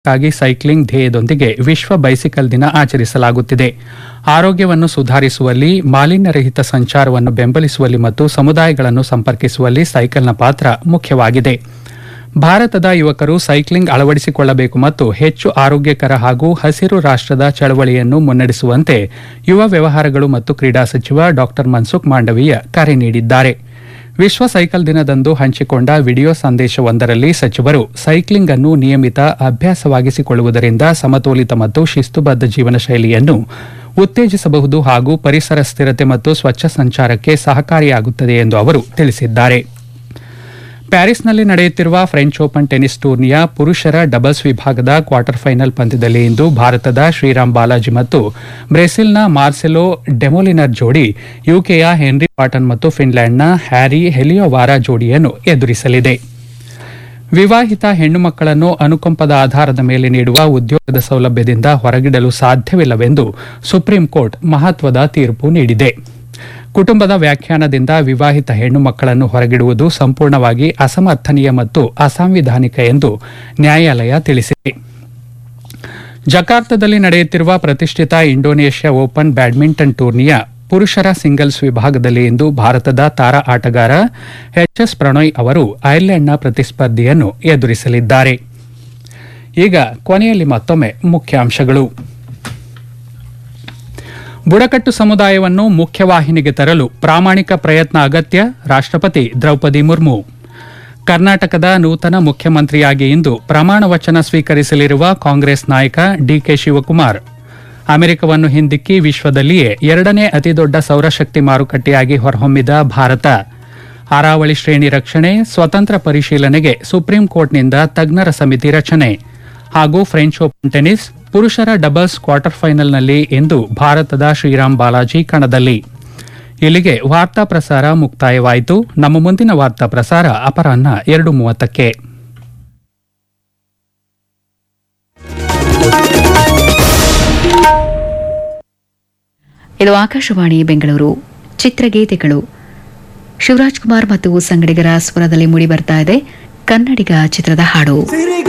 ಾಗಿ cycling ಧ್ಯೇಯದೊಂದಿಗೆ ವಿಶ್ವ bicycle ದಿನ ಆಚರಿಸಲಾಗುತ್ತಿದೆ ಆರೋಗ್ಯವನ್ನು ಸುಧಾರಿಸುವಲ್ಲಿ ಮಾಲಿನ್ಯರಹಿತ ಸಂಚಾರವನ್ನು ಬೆಂಬಲಿಸುವಲ್ಲಿ ಮತ್ತು ಸಮುದಾಯಗಳನ್ನು ಸಂಪರ್ಕಿಸುವಲ್ಲಿ ಸೈಕಲ್ನ ಪಾತ್ರ ಮುಖ್ಯವಾಗಿದೆ ಭಾರತದ ಯುವಕರು ಸೈಕ್ಲಿಂಗ್ ಅಳವಡಿಸಿಕೊಳ್ಳಬೇಕು ಮತ್ತು ಹೆಚ್ಚು ಆರೋಗ್ಯಕರ ಹಾಗೂ ಹಸಿರು ರಾಷ್ಟ್ರದ ಚಳವಳಿಯನ್ನು ಮುನ್ನಡೆಸುವಂತೆ ಯುವ ವ್ಯವಹಾರಗಳು ಮತ್ತು ಕ್ರೀಡಾ ಸಚಿವ ಡಾ ಮನ್ಸುಖ್ ಮಾಂಡವೀಯ ಕರೆ ನೀಡಿದ್ದಾರೆ ವಿಶ್ವ ಸೈಕಲ್ ದಿನದಂದು ಹಂಚಿಕೊಂಡ ವಿಡಿಯೋ ಸಂದೇಶವೊಂದರಲ್ಲಿ ಸಚಿವರು ಸೈಕ್ಲಿಂಗ್ ಅನ್ನು ನಿಯಮಿತ ಅಭ್ಯಾಸವಾಗಿಸಿಕೊಳ್ಳುವುದರಿಂದ ಸಮತೋಲಿತ ಮತ್ತು ಶಿಸ್ತುಬದ್ಧ ಜೀವನ ಶೈಲಿಯನ್ನು ಉತ್ತೇಜಿಸಬಹುದು ಹಾಗೂ ಪರಿಸರ ಸ್ಥಿರತೆ ಮತ್ತು ಸ್ವಚ್ಛ ಸಂಚಾರಕ್ಕೆ ಸಹಕಾರಿಯಾಗುತ್ತದೆ ಎಂದು ಅವರು ತಿಳಿಸಿದ್ದಾರೆ ಪ್ಯಾರಿಸ್ನಲ್ಲಿ ನಡೆಯುತ್ತಿರುವ ಫ್ರೆಂಚ್ ಓಪನ್ ಟೆನಿಸ್ ಟೂರ್ನಿಯ ಪುರುಷರ ಡಬಲ್ಸ್ ವಿಭಾಗದ ಕ್ವಾರ್ಟರ್ ಫೈನಲ್ ಪಂದ್ಯದಲ್ಲಿ ಇಂದು ಭಾರತದ ಶ್ರೀರಾಮ್ ಬಾಲಾಜಿ ಮತ್ತು ಬ್ರೆಸಿಲ್ನ ಮಾರ್ಸೆಲೋ ಡೆಮೊಲಿನರ್ ಜೋಡಿ ಯುಕೆಯ ಹೆನ್ರಿ ಪಾಟನ್ ಮತ್ತು ಫಿನ್ಲ್ಯಾಂಡ್ನ ಹ್ಯಾರಿ ಹೆಲಿಯೋವಾರ ಜೋಡಿಯನ್ನು ಎದುರಿಸಲಿದೆ ವಿವಾಹಿತ ಹೆಣ್ಣು ಮಕ್ಕಳನ್ನು ಅನುಕಂಪದ ಆಧಾರದ ಮೇಲೆ ನೀಡುವ ಉದ್ಯೋಗದ ಸೌಲಭ್ಯದಿಂದ ಹೊರಗಿಡಲು ಸಾಧ್ಯವಿಲ್ಲವೆಂದು ಸುಪ್ರೀಂ ಕೋರ್ಟ್ ಮಹತ್ವದ ತೀರ್ಪು ನೀಡಿದೆ ಕುಟುಂಬದ ವ್ಯಾಖ್ಯಾನದಿಂದ ವಿವಾಹಿತ ಹೆಣ್ಣು ಮಕ್ಕಳನ್ನು ಹೊರಗಿಡುವುದು ಸಂಪೂರ್ಣವಾಗಿ ಅಸಮರ್ಥನೀಯ ಮತ್ತು ಅಸಾಂವಿಧಾನಿಕ ಎಂದು ನ್ಯಾಯಾಲಯ ತಿಳಿಸಿದೆ ಜಕಾರ್ತದಲ್ಲಿ ನಡೆಯುತ್ತಿರುವ ಪ್ರತಿಷ್ಠಿತ ಇಂಡೋನೇಷ್ಯಾ ಓಪನ್ ಬ್ಯಾಡ್ಮಿಂಟನ್ ಟೂರ್ನಿಯ ಪುರುಷರ ಸಿಂಗಲ್ಸ್ ವಿಭಾಗದಲ್ಲಿ ಇಂದು ಭಾರತದ ತಾರಾ ಆಟಗಾರ ಎಚ್ ಎಸ್ ಪ್ರಣಯ್ ಅವರು ಐರ್ಲೆಂಡ್ನ ಪ್ರತಿಸ್ಪರ್ಧಿಯನ್ನು ಎದುರಿಸಲಿದ್ದಾರೆ ಈಗ ಕೊನೆಯಲ್ಲಿ ಮತ್ತೊಮ್ಮೆ ಮುಖ್ಯಾಂಶಗಳು ಬುಡಕಟ್ಟು ಸಮುದಾಯವನ್ನು ಮುಖ್ಯವಾಹಿನಿಗೆ ತರಲು ಪ್ರಾಮಾಣಿಕ ಪ್ರಯತ್ನ ಅಗತ್ಯ ರಾಷ್ಟ್ರಪತಿ ದ್ರೌಪದಿ ಮುರ್ಮು ಕರ್ನಾಟಕದ ನೂತನ ಮುಖ್ಯಮಂತ್ರಿಯಾಗಿ ಇಂದು ಪ್ರಮಾಣ ವಚನ ಸ್ವೀಕರಿಸಲಿರುವ ಕಾಂಗ್ರೆಸ್ ನಾಯಕ ಡಿಕೆ ಶಿವಕುಮಾರ್ ಅಮೆರಿಕವನ್ನು ಹಿಂದಿಕ್ಕಿ ವಿಶ್ವದಲ್ಲಿಯೇ ಎರಡನೇ ಅತಿದೊಡ್ಡ ಸೌರಶಕ್ತಿ ಮಾರುಕಟ್ಟೆಯಾಗಿ ಹೊರಹೊಮ್ಮಿದ ಭಾರತ ಅರಾವಳಿ ಶ್ರೇಣಿ ರಕ್ಷಣೆ ಸ್ವತಂತ್ರ ಪರಿಶೀಲನೆಗೆ ಸುಪ್ರೀಂ ಕೋರ್ಟ್ನಿಂದ ತಜ್ಞರ ಸಮಿತಿ ರಚನೆ ಹಾಗೂ ಫ್ರೆಂಚ್ ಓಪನ್ ಟೆನಿಸ್ ಪುರುಷರ ಡಬಲ್ಸ್ ಕ್ವಾರ್ಟರ್ ಫೈನಲ್ನಲ್ಲಿ ಇಂದು ಭಾರತದ ಶ್ರೀರಾಮ್ ಬಾಲಾಜಿ ಕಣದಲ್ಲಿ ಇಲ್ಲಿಗೆ ವಾರ್ತಾ ಪ್ರಸಾರ ಮುಕ್ತಾಯವಾಯಿತು ನಮ್ಮ ಮುಂದಿನ ವಾರ್ತಾ ಪ್ರಸಾರ ಅಪರಾಹ್ನ ಎರಡು ಮೂವತ್ತಕ್ಕೆ ಇದು ಆಕಾಶವಾಣಿ ಬೆಂಗಳೂರು ಚಿತ್ರಗೀತೆಗಳು ಶಿವರಾಜ್ ಕುಮಾರ್ ಮತ್ತು ಸಂಗಡಿಗರ ಸ್ವರದಲ್ಲಿ ಮೂಡಿ ಬರ್ತಾ ಇದೆ ಕನ್ನಡಿಗ ಚಿತ್ರದ ಹಾಡು ಸಿರಿಗ